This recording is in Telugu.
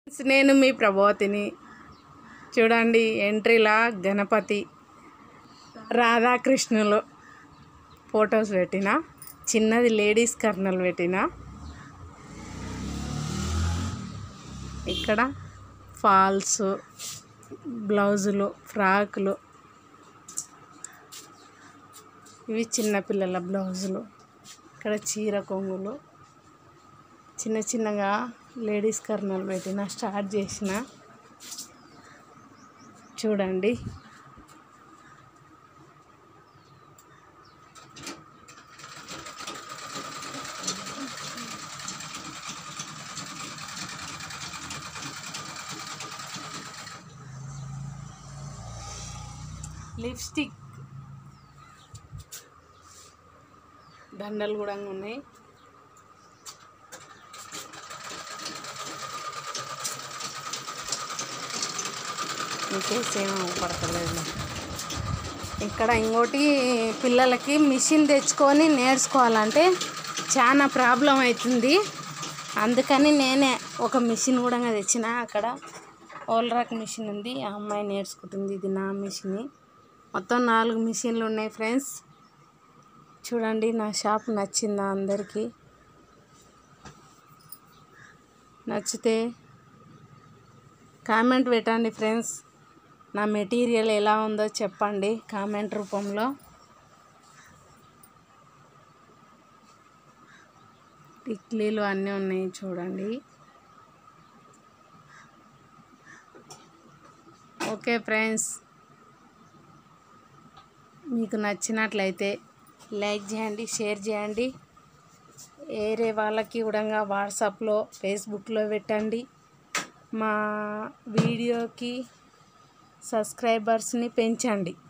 నేను మీ ప్రభావతిని చూడండి ఎంట్రీలా గణపతి రాధాకృష్ణులు ఫొటోస్ పెట్టిన చిన్నది లేడీస్ కర్నల్ పెట్టిన ఇక్కడ ఫాల్స్ బ్లౌజులు ఫ్రాకులు ఇవి చిన్నపిల్లల బ్లౌజులు ఇక్కడ చీర కొంగులు చిన్న చిన్నగా లేడీస్ కర్నల్ పెట్టిన స్టార్ట్ చేసిన చూడండి లిప్స్టిక్ దండలు కూడా ఉన్నాయి ఇంకేసేమో పడతలేదు ఇక్కడ ఇంకోటి పిల్లలకి మిషన్ తెచ్చుకొని నేర్చుకోవాలంటే చాలా ప్రాబ్లం అవుతుంది అందుకని నేనే ఒక మిషన్ కూడా తెచ్చిన అక్కడ ఓల్రాక్ మిషన్ ఉంది ఆ అమ్మాయి నేర్చుకుంటుంది ఇది నా మిషన్ మొత్తం నాలుగు మిషన్లు ఉన్నాయి ఫ్రెండ్స్ చూడండి నా షాప్ నచ్చిందా అందరికీ నచ్చితే కామెంట్ పెట్టండి ఫ్రెండ్స్ నా మెటీరియల్ ఎలా ఉందో చెప్పండి కామెంట్ రూపంలో టిక్లీలు అన్నీ ఉన్నాయి చూడండి ఓకే ఫ్రెండ్స్ మీకు నచ్చినట్లయితే లైక్ చేయండి షేర్ చేయండి వేరే వాళ్ళకి కూడా వాట్సాప్లో ఫేస్బుక్లో పెట్టండి మా వీడియోకి సబ్స్క్రైబర్స్ని పెంచండి